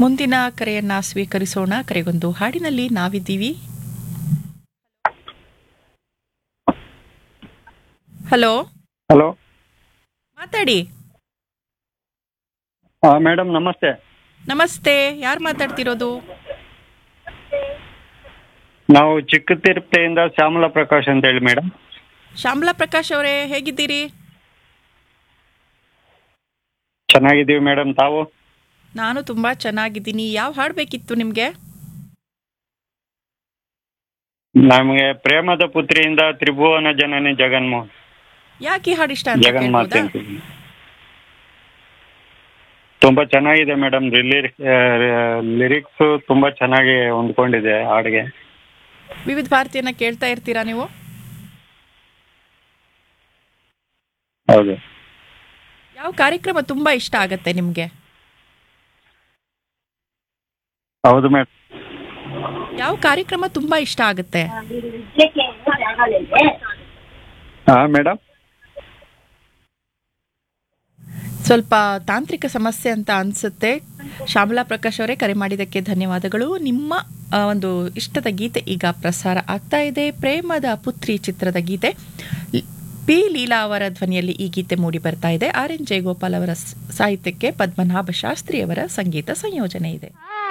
ಮುಂದಿನ ಕರೆಯನ್ನ ಸ್ವೀಕರಿಸೋಣ ಕರೆಗೊಂದು ಹಾಡಿನಲ್ಲಿ ನಾವಿದ್ದೀವಿ ಹಲೋ ಹಲೋ ಮಾತಾಡಿ ಹಾಂ ಮೇಡಮ್ ನಮಸ್ತೆ ನಮಸ್ತೆ ಯಾರು ಮಾತಾಡ್ತಿರೋದು ನಾವು ಚಿಕ್ಕ ತಿರುಪತಿಯಿಂದ ಶ್ಯಾಮಲಾ ಪ್ರಕಾಶ್ ಅಂತ ಹೇಳಿ ಮೇಡಮ್ ಶ್ಯಾಮಲಾ ಪ್ರಕಾಶ್ ಅವರೇ ಹೇಗಿದ್ದೀರಿ ಚೆನ್ನಾಗಿದ್ದೀವಿ ಮೇಡಮ್ ತಾವು ನಾನು ತುಂಬಾ ಚೆನ್ನಾಗಿದ್ದೀನಿ ಯಾವ ಹಾಡು ಬೇಕಿತ್ತು ನಿಮಗೆ ನಮಗೆ ಪ್ರೇಮದ ಪುತ್ರಿಯಿಂದ ತ್ರಿಭುವನ ಜನನಿ ಜಗನ್ಮೋಹನ್ ಯಾಕೆ ಈ ಹಾಡು ಇಷ್ಟ ಅಂತ ಜಗನ್ಮಾತೆ ಕೇಳ್ಬೋದಾ ಅಂತ ತುಂಬಾ ಚೆನ್ನಾಗಿದೆ ಮೇಡಮ್ ಲಿರಿಕ್ಸ್ ತುಂಬಾ ಚೆನ್ನಾಗಿ ಹೊಂದ್ಕೊಂಡಿದೆ ಹಾಡಿಗೆ ವಿವಿಧ ಭಾರತಿಯನ್ನ ಕೇಳ್ತಾ ಇರ್ತೀರಾ ನೀವು ಹೌದು ಯಾವ ಕಾರ್ಯಕ್ರಮ ತುಂಬಾ ಇಷ್ಟ ಆಗತ್ತೆ ನಿಮ್ಗೆ ಹೌದು ಮೇಡಮ್ ಯಾವ ಕಾರ್ಯಕ್ರಮ ತುಂಬಾ ಇಷ್ಟ ಆಗತ್ತೆ ಹಾಂ ಮೇಡಮ್ ಸ್ವಲ್ಪ ತಾಂತ್ರಿಕ ಸಮಸ್ಯೆ ಅಂತ ಅನ್ಸುತ್ತೆ ಶ್ಯಾಮಲಾ ಪ್ರಕಾಶ್ ಅವರೇ ಕರೆ ಮಾಡಿದ್ದಕ್ಕೆ ಧನ್ಯವಾದಗಳು ನಿಮ್ಮ ಆ, ಒಂದು ಇಷ್ಟದ ಗೀತೆ ಈಗ ಪ್ರಸಾರ ಆಗ್ತಾ ಇದೆ ಪ್ರೇಮದ ಪುತ್ರಿ ಚಿತ್ರದ ಗೀತೆ ಲ್- ಪಿ ಲೀಲಾ ಅವರ ಧ್ವನಿಯಲ್ಲಿ ಈ ಗೀತೆ ಮೂಡಿ ಬರ್ತಾ ಇದೆ ಆರ್ ಎನ್ ಜಯಗೋಪಾಲ್ ಅವರ ಸ್- ಸಾಹಿತ್ಯಕ್ಕೆ ಪದ್ಮನಾಭ ಶಾಸ್ತ್ರಿ ಅವರ ಸಂಗೀತ ಸಂಯೋಜನೆ ಇದೆ ಆ